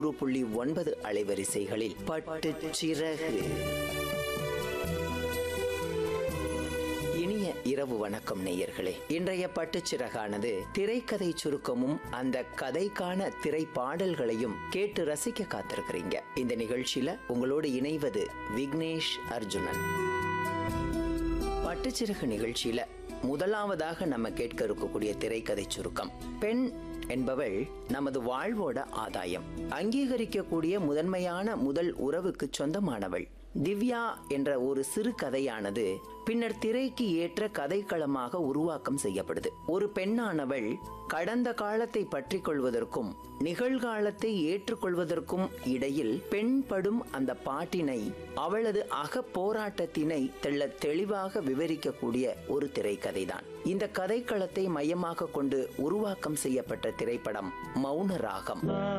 நூறு புள்ளி ஒன்பது அலைவரிசைகளில் பட்டுச் சிறகு இனிய இரவு வணக்கம் நேயர்களே இன்றைய பட்டுச்சிறகானது திரைக்கதை சுருக்கமும் அந்த கதைக்கான திரைப்பாடல்களையும் கேட்டு ரசிக்க காத்திருக்கிறீங்க இந்த நிகழ்ச்சியில உங்களோடு இணைவது விக்னேஷ் அர்ஜுனன் பட்டுச்சிறகு நிகழ்ச்சியில முதலாவதாக நம்ம கேட்க இருக்கக்கூடிய திரைக்கதை சுருக்கம் பெண் என்பவள் நமது வாழ்வோட ஆதாயம் அங்கீகரிக்கக்கூடிய முதன்மையான முதல் உறவுக்கு சொந்தமானவள் திவ்யா என்ற ஒரு சிறு கதையானது பின்னர் திரைக்கு ஏற்ற கதைக்களமாக உருவாக்கம் செய்யப்படுது ஒரு பெண்ணானவள் கடந்த காலத்தை பற்றி கொள்வதற்கும் நிகழ்காலத்தை ஏற்றுக்கொள்வதற்கும் இடையில் பெண் படும் அந்த பாட்டினை அவளது அக போராட்டத்தினை தெள்ள தெளிவாக விவரிக்கக்கூடிய ஒரு திரைக்கதைதான் இந்த கதைக்களத்தை மையமாக கொண்டு உருவாக்கம் செய்யப்பட்ட திரைப்படம் மௌன ராகம்